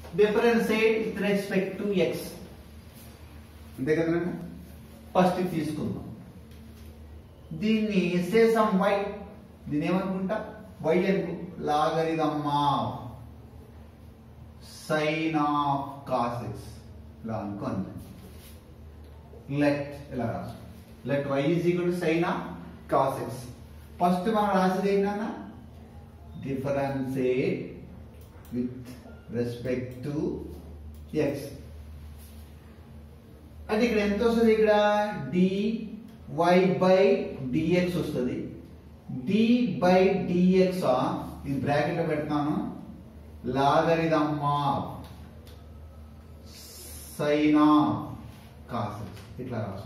differentiate with respect to x అంతే కదండి first తీసుకుందాం దీన్ని సేసం వై దీని ఏమనుకుంటా వై అనుకో లాగరిదమ్మా సైన్ ఆఫ్ కాసెక్స్ ఇలా అనుకోండి లెట్ ఇలా రాసు let y is equal to sin of cos x first మనం రాసేది ఏంటన్నా differentiate with respect to x అంటే ఇక్కడ ఎంత వస్తుంది ఇక్కడ డి వై బై డిఎక్స్ వస్తుంది డి బై డిఎక్స్ ఇది బ్రాకెట్ లో పెడతాను లాగరిదమ్మా సైనా కాసెక్స్ ఇట్లా రాసుకో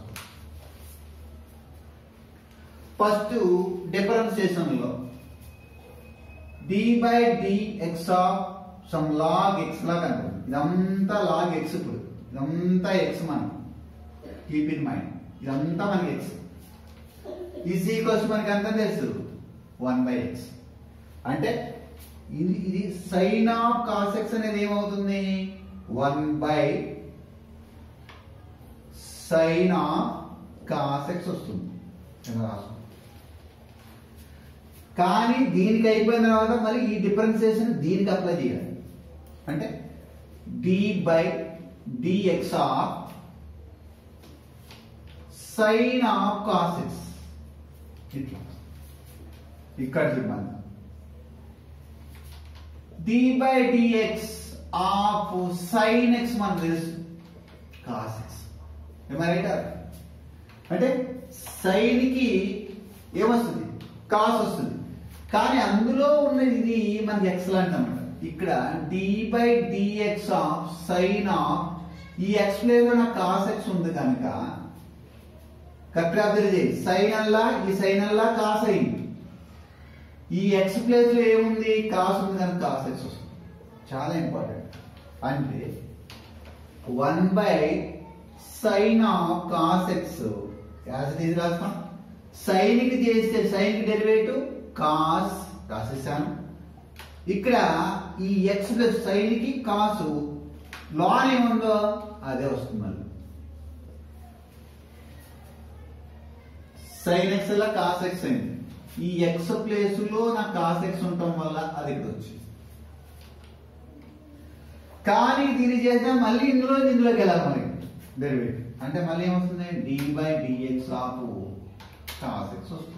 ఫస్ట్ డిఫరెన్సియేషన్ లో d by d x of some log x లాగా అనుకోండి ఇదంతా లాగ్ ఎక్స్ ఇప్పుడు ఇదంతా ఎక్స్ మనం కీప్ ఇన్ మైండ్ ఇదంతా మనకి ఎక్స్ ఈజ్ ఈక్వల్స్ మనకి ఎంత తెలుసు వన్ బై ఎక్స్ అంటే ఇది ఇది సైన్ ఆఫ్ కాస్ ఎక్స్ అనేది ఏమవుతుంది one by sin of cos x వస్తుంది ఇలా రాసుకో కానీ దీనికి అయిపోయిన తర్వాత మళ్ళీ ఈ డిఫరెన్సియేషన్ దీనికి అప్లై చేయాలి అంటే d by d x of sin of cos x ఇట్లా ఇక్కడ చూడండి d by d x of sin x మనకు తెలుసు కాస్ ఎక్స్ రైట్ అంటే సైన్ కి ఏమొస్తుంది కాస్ వస్తుంది కానీ అందులో ఉన్నది ఇది మనకి ఎక్స్ లాంటి అన్నమాట ఇక్కడ d by d x of sin of ఈ ఎక్స్ ప్లేస్ లో నాకు కాస్ ఎక్స్ ఉంది కనుక కరెక్ట్ అబ్జర్వ్ చేయి సైన్ అల్లా ఈ సైన్ అల్లా కాస్ అయింది ఈ ఎక్స్ ప్లేస్ లో ఏముంది కాస్ ఉంది కనుక కాస్ ఎక్స్ వస్తుంది చాలా ఇంపార్టెంట్ అంటే one by sin of cos x as it is రాస్తాం సైన్ కి చేస్తే సైన్ కి డెరివేటివ్ కాస్ రాసేసాను ఇక్కడ ఈ ఎక్స్ ప్లస్ సైన్ కి కాసు లాన్ ఏముందో అదే వస్తుంది మళ్ళీ సైన్ ఎక్స్ లా కాస్ ఎక్స్ అయింది ఈ ఎక్స్ ప్లేస్ లో నాకు కాస్ ఎక్స్ ఉండటం వల్ల అది ఇక్కడ వచ్చింది కానీ దీన్ని చేస్తే మళ్ళీ ఇందులో ఇందులోకి వెళ్ళాలి మనకి డెరివేటివ్ అంటే మళ్ళీ ఏమవుతుంది d by d x of cos x వస్తుంది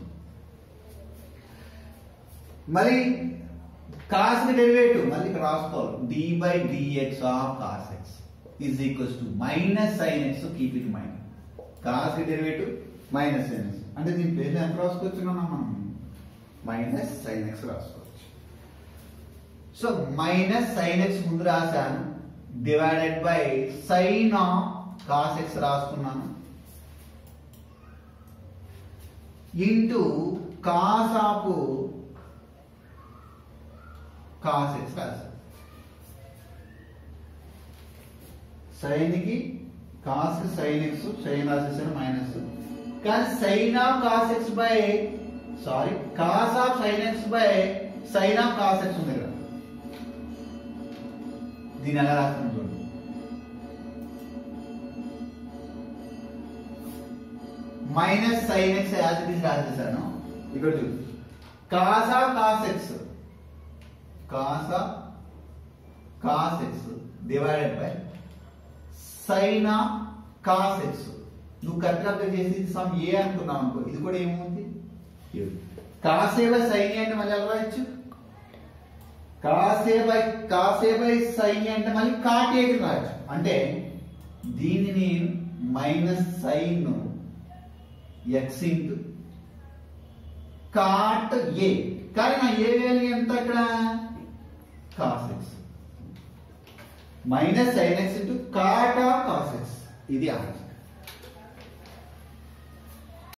మళ్ళీ కాస్ కి డెరివేటివ్ మళ్ళీ ఇక్కడ రాసుకోవాలి d by d x of cos x is equals to minus sin x keep it mind cos కి డెరివేటివ్ మైనస్ సైన్ ఎక్స్ అంటే దీని ప్లేస్ ఎంత రాసుకోవచ్చు మనం మైనస్ సైన్ ఎక్స్ రాసుకోవచ్చు సో మైనస్ సైన్ ఎక్స్ ముందు రాశాను divided by sin of cos x రాసుకున్నాను into cos of cos x రాశాను సైన్ కి కాస్ కి సైన్ ఎక్స్ సైన్ రాసేసాను మైనస్ కానీ sin of cos x by sorry cos of sin x by sin of cos x ఉంది ఇక్కడ దీని ఎలా రాస్తాను చూడండి minus sin x as it is రాసేసాను ఇక్కడ చూడు cos of cos x cos of cos x divided by sin of cos x నువ్వు కరెక్ట్ అప్లై చేసి సమ్ ఏ అనుకున్నావు అనుకో ఇది కూడా ఏముంది కాసే బై సైన్ అంటే మళ్ళీ ఎలా రాయొచ్చు కాసే బై కాసే బై సైన్ అంటే మళ్ళీ కాటేకి రాయొచ్చు అంటే దీనిని minus sin x into cot a కానీ నా ఏ వాల్యూ ఎంత అక్కడ cos x minus sin x into cot of cos x ఇది ఆన్సర్